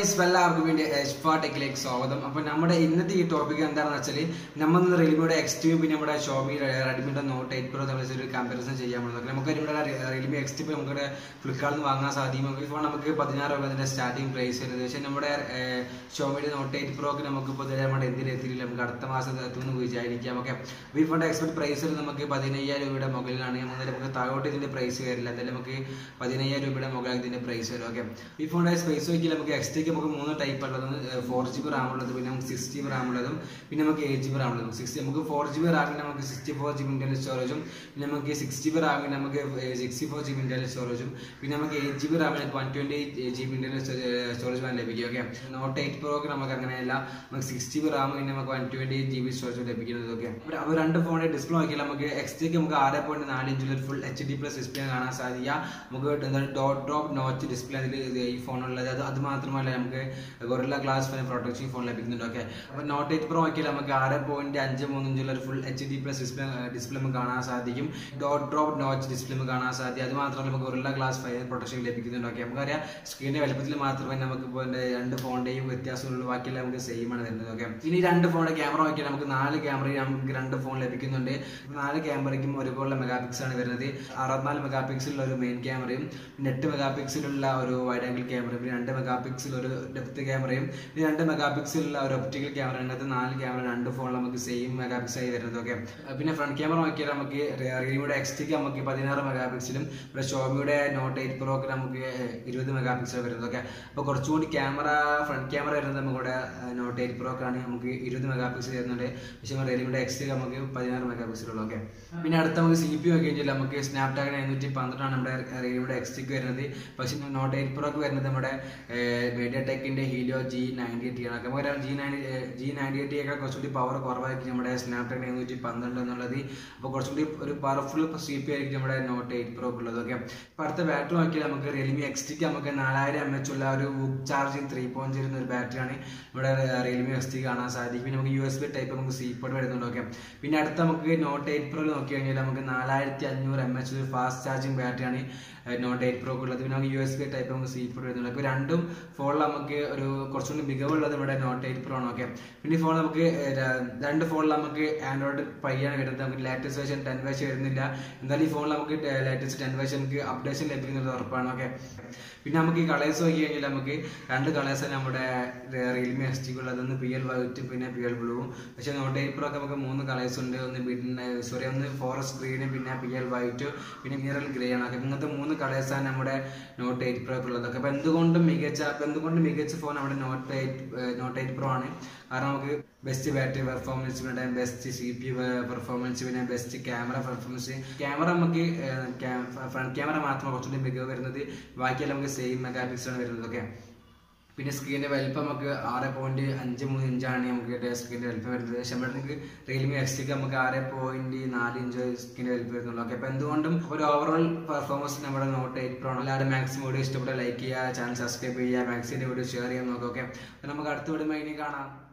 guys എല്ലാവർക്കും വേണ്ടി എഷ്ഫ ടെക്കിലേക്ക് സ്വാഗതം അപ്പൊ നമ്മുടെ ഇന്നത്തെ ഈ ടോപ്പിക് എന്താണെന്ന് വെച്ചാൽ നമ്മൾ ഇന്ന് റിയൽമിയുടെ എക്സ്റ്റീവ് പിന്നെ നമ്മുടെ ഷോമി റെഡ്മിയുടെ നോട്ട് എയ്റ്റ് പ്രോ തമ്മിൽ ഒരു കമ്പാരിസൺ ചെയ്യാൻ പോകുന്നത് നമുക്ക് ഇവിടെ റിയൽമി എക്സ്റ്റീവ് നമുക്ക് ഫ്ലിപ്കാർട്ടിൽ നിന്ന് വാങ്ങാൻ സാധിക്കും നമുക്ക് ഇപ്പോൾ നമുക്ക് പതിനാറ് രൂപ അതിന്റെ സ്റ്റാർട്ടിംഗ് പ്രൈസ് വരുന്നത് പക്ഷേ നമ്മുടെ ഷോമിയുടെ നോട്ട് എയ്റ്റ് പ്രോക്ക് നമുക്ക് ഇപ്പോൾ നമ്മുടെ എന്തിന് എത്തിയില്ല നമുക്ക് അടുത്ത മാസം എത്തുമെന്ന് വിചാരിക്കാം ഓക്കെ ഈ ഫോണിന്റെ എക്സ്പെക്ട് പ്രൈസ് നമുക്ക് പതിനയ്യായിരം രൂപയുടെ മുകളിലാണ് എന്നാലും നമുക്ക് താഴോട്ട് ഇതിന്റെ പ്രൈസ് വരില്ല എന്തായാലും നമുക്ക് പതിനയ്യായിരം രൂപയുടെ മുകളിൽ ഇതിന്റെ പ്രൈസ് വരും ഓക്കെ ഈ ഫോണിന്റെ സ്പേസ് നോക്കിയാൽ നമുക്ക് എക്സ്ട്രയ്ക്ക് നമുക്ക് മൂന്ന് ടൈപ്പ് ഉള്ളത് ഫോർ ജി ബി റാം ഉള്ളത് പിന്നെ നമുക്ക് സിക്സ് ജി ബി റാം ഉള്ളതും പിന്നെ നമുക്ക് എയ്റ്റ് ജി ബി റാം ഉള്ളതും സിക്സ് നമുക്ക് ഫോർ ജി ബി റാമിന് നമുക്ക് sixty four G B internal സ്റ്റോറേജും പിന്നെ നമുക്ക് സിക്സ് ജി ബി റാമിന് നമുക്ക് sixty four G B internal സ്റ്റോറേജും പിന്നെ നമുക്ക് എയ്റ്റ് ജി ബി റാമിന് one twenty eight G B internal storage വേണം ലഭിക്കും ഓക്കെ നോട്ട് എയ്റ്റ് പ്രോക്ക് നമുക്ക് അങ്ങനെയല്ല നമുക്ക് സിക്സ് ജി ബി റാം പിന്നെ നമുക്ക് one twenty eight G B storage ലഭിക്കുന്നത് ഓക്കെ അപ്പോൾ രണ്ട് ഫോണിന്റെ ഡിസ്പ്ലേ നോക്കിയാൽ നമുക്ക് എക്സ്ട്രയ്ക്ക് നമുക്ക് ആറ് പോയിന്റ് നാല് ഇഞ്ചിൽ full H D plus display കാണാൻ സാധിക്കുക നമുക്ക് എന്താണ് ഡോട്ട് ഡ്രോപ്പ് നോച്ച് ഡിസ്പ്ലേ അതിൽ ഈ ഫോണുള്ളത് അത് അത് മാത്രമല്ല നമുക്ക് Gorilla glass five protection phone ലഭിക്കുന്നുണ്ട് ഓക്കെ അപ്പോൾ നോട്ട് എയ്റ്റ് പ്രോ നോക്കിയാൽ നമുക്ക് ആറ് പോയിന്റ് അഞ്ച് മൂന്ന് ഇഞ്ചുള്ള ഒരു full H D plus display display നമുക്ക് കാണാൻ സാധിക്കും ഡോട്ട് ഡ്രോപ്പ് നോച്ച് ഡിസ്പ്ലേ നമുക്ക് കാണാൻ സാധിക്കും അത് മാത്രമല്ല നമുക്ക് ഗൊറില്ല ഗ്ലാസ് ഫൈൻ പ്രൊട്ടക്ഷൻ ലഭിക്കുന്നുണ്ട് ഓക്കെ നമുക്കറിയാം സ്ക്രീനിന്റെ വലുപ്പത്തിൽ മാത്രമേ നമുക്ക് ഇപ്പോൾ രണ്ട് ഫോണിന്റെയും വ്യത്യാസമുള്ളൂ ബാക്കിയെല്ലാം നമുക്ക് സെയിം ആണ് വരുന്നത് ഓക്കെ ഇനി രണ്ട് ഫോണിന്റെ ക്യാമറ നോക്കിയാൽ നമുക്ക് നാല് ക്യാമറയും നമുക്ക് രണ്ട് ഫോൺ ലഭിക്കുന്നുണ്ട് നാല് ക്യാമറയ്ക്കും ഒരുപോലുള്ള മെഗാ പിക്സൽ ആണ് വരുന്നത് അറുപത്തിനാല് മെഗാ പിക്സലുള്ള ഒരു മെയിൻ ക്യാമറയും പിന്നെ എട്ട് മെഗാ പിക്സലുള്ള ഒരു വൈഡ് ആംഗിൾ ക്യാമറയും പിന്നെ രണ്ട് മെഗാ പിക്സൽ ഒരു ഡെപ്ത് ക്യാമറയും പിന്നെ രണ്ട് മെഗാ പിക്സലുള്ള ഒരു ഒപ്റ്റിക്കൽ ക്യാമറ അതിനകത്ത് നാല് ക്യാമറ രണ്ട് ഫോണിൽ നമുക്ക് സെയിം മെഗാ പിക്സൽ ആയി വരുന്നത് ഓക്കെ പിന്നെ ഫ്രണ്ട് ക്യാമറ നോക്കിയാൽ നമുക്ക് റിയൽമിയുടെ എക്സ്റ്റിക്ക് നമുക്ക് പതിനാറ് മെഗാ പിക്സലും പിന്നെ ഷോമിയുടെ നോട്ട് എയ്റ്റ് പ്രോക്ക് നമുക്ക് ഇരുപത് മെഗാ പിക്സൽ വരുന്നത് ഓക്കെ അപ്പോൾ കുറച്ചുകൂടി ക്യാമറ ഫ്രണ്ട് ക്യാമറ വരുന്നത് നമുക്കിവിടെ നോട്ട് എയ്റ്റ് പ്രോക്കാണ് നമുക്ക് ഇരുപത് മെഗാ പിക്സൽ വരുന്നുണ്ട് പക്ഷേ റിയൽമിയുടെ എക്സ്റ്റിക്ക് നമുക്ക് പതിനാറ് മെഗാ പിക്സലുള്ളൂ ഓക്കെ പിന്നെ അടുത്ത നമുക്ക് സി പി നോക്കി കഴിഞ്ഞാൽ നമുക്ക് സ്നാപ്ഡ്രാഗൺ എഴുന്നൂറ്റി പന്ത്രണ്ടാണ് നമ്മുടെ റിയൽമിയുടെ എക്സ്റ്റിക്ക് വരുന്നത് പക്ഷേ നോട്ട് എയ്റ്റ് പ്രോക്ക് വരുന്നത് നമ്മുടെ മീഡിയ ടെക്കിന്റെ ഹീലിയോ ജി നയൻറ്റി എയ്റ്റി ആണ് നമുക്കറിയാം G nine G ninety eighty ഒക്കെ കുറച്ചുകൂടി പവർ കുറവായിരിക്കും നമ്മുടെ സ്നാപ്ഡ്രാഗൺ എഴുന്നൂറ്റി പന്ത്രണ്ട് എന്നുള്ളത് അപ്പോൾ കുറച്ചുകൂടി ഒരു പവർഫുൾ സി പി ആയിരിക്കും നമ്മുടെ നോട്ട് എയ്റ്റ് പ്രോ ഉള്ളത് ഓക്കെ അപ്പോൾ അടുത്ത ബാറ്ററി നോക്കിയാൽ നമുക്ക് റിയൽമി എക്സ്റ്റിക്ക് നമുക്ക് നാലായിരം എം എച്ച് ഉള്ള ഒരു വുഡ് ചാർജിങ് ത്രീ പോയിന്റ് ചെയ്യുന്ന ഒരു ബാറ്ററിയാണ് നമ്മുടെ റിയൽമി എക്സ്റ്റിക്ക് കാണാൻ സാധിക്കും പിന്നെ നമുക്ക് യു എസ് ബി ടൈപ്പ് നമുക്ക് സി പോർട്ട് വരുന്നുണ്ട് ഓക്കെ പിന്നെ അടുത്ത നമുക്ക് നോട്ട് എയ്റ്റ് പ്രോ നോക്കി കഴിഞ്ഞാൽ നമുക്ക് നാലായിരത്തി അഞ്ഞൂറ് എം എച്ച് ഫാസ്റ്റ് ചാർജിങ് ബാറ്ററിയാണ് നോട്ട് എയ്റ്റ് പ്രോ ഉള്ളത് പിന്നെ നമുക്ക് യു എസ് ബി ടൈപ്പ് നമുക്ക് സി പോർട്ട് വരുന്നുണ്ട് അപ്പോൾ രണ്ടും ഫോണിൽ നമുക്ക് ഒരു കുറച്ചുകൂടി മികവുള്ളത് ഇവിടെ നോട്ട് എയ്റ്റ് പ്രോ ആണ് ഓക്കെ പിന്നെ ഫോൺ നമുക്ക് രണ്ട് ഫോണിൽ നമുക്ക് ആൻഡ്രോയിഡ് പയ്യാണ് വരുന്നത് നമുക്ക് ലേറ്റസ്റ്റ് വേർഷൻ ടെൻ വേർഷൻ വരുന്നില്ല എന്തായാലും ഈ ഫോണിൽ നമുക്ക് ലേറ്റസ്റ്റ് ടെൻ വേർഷൻ നമുക്ക് അപ്ഡേഷൻ ലഭിക്കുന്നത് ഉറപ്പാണ് ഓക്കെ പിന്നെ നമുക്ക് ഈ കളേഴ്സ് നോക്കി കഴിഞ്ഞാൽ നമുക്ക് രണ്ട് കളേഴ്സ് നമ്മുടെ റിയൽമി എസ് ടിക്ക് ഉള്ളത് ഒന്ന് പി എൽ വൈറ്റ് പിന്നെ പി എൽ ബ്ലൂവും പക്ഷേ നോട്ട് എയ്റ്റ് പ്രോ ഒക്കെ നമുക്ക് മൂന്ന് കളേഴ്സ് ഉണ്ട് ഒന്ന് പിന്നെ സോറി ഒന്ന് ഫോറസ്റ്റ് ഗ്രീന് പിന്നെ പി എൽ വൈറ്റ് പിന്നെ മിനറൽ ഗ്രേ ആണ് ഒക്കെ ഇങ്ങനത്തെ മൂന്ന് കളേഴ്സാണ് നമ്മുടെ നോട്ട് എയ്റ്റ് പ്രോ ഉള്ളത് അപ്പോൾ എന്തുകൊണ്ടും മികച്ച അപ്പോൾ എന്തുകൊണ്ടും മികച്ച ഫോൺ നമ്മുടെ note eight note eight pro ആണ് കാരണം നമുക്ക് ബെസ്റ്റ് ബാറ്ററി പെർഫോമൻസ് പിന്നെ ബെസ്റ്റ് സി പി പെർഫോമൻസ് പിന്നെ ബെസ്റ്റ് ക്യാമറ പെർഫോമൻസ് ക്യാമറ നമുക്ക് ഫ്രണ്ട് ക്യാമറ മാത്രം കുറച്ചുകൂടി മികവ് വരുന്നത് ബാക്കിയെല്ലാം നമുക്ക് സെയിം മെഗാ പിക്സലാണ് വരുന്നത് ഓക്കെ പിന്നെ സ്ക്രീനിന്റെ വലിപ്പം നമുക്ക് ആറ് പോയിന്റ് അഞ്ച് മൂന്ന് ഇഞ്ചാണ് നമുക്ക് സ്ക്രീനിന്റെ വലിപ്പം വരുന്നത് പക്ഷെ നമ്മുടെ നമുക്ക് റിയൽമി എക്സ്റ്റിക്ക് നമുക്ക് ആറ് പോയിന്റ് നാല് ഇഞ്ച് സ്ക്രീനിന്റെ വലിപ്പം വരുന്നുള്ളൂ ഓക്കെ അപ്പോൾ എന്തുകൊണ്ടും ഒരു ഓവറോൾ പെർഫോമൻസ് നമ്മുടെ നോട്ട് എയ്റ്റ് പ്രോ എല്ലാവരും മാക്സിമം വീഡിയോ ഇഷ്ടപ്പെട്ട ലൈക്ക് ചെയ്യുക ചാനൽ സബ്സ്ക്രൈബ് ചെയ്യുക മാക്സിമം വീഡിയോ ഷെയർ ചെയ്യാൻ നോക്കാം ഓക്കെ നമുക്ക് അടുത്ത വീഡിയോ ഇനി കാണാം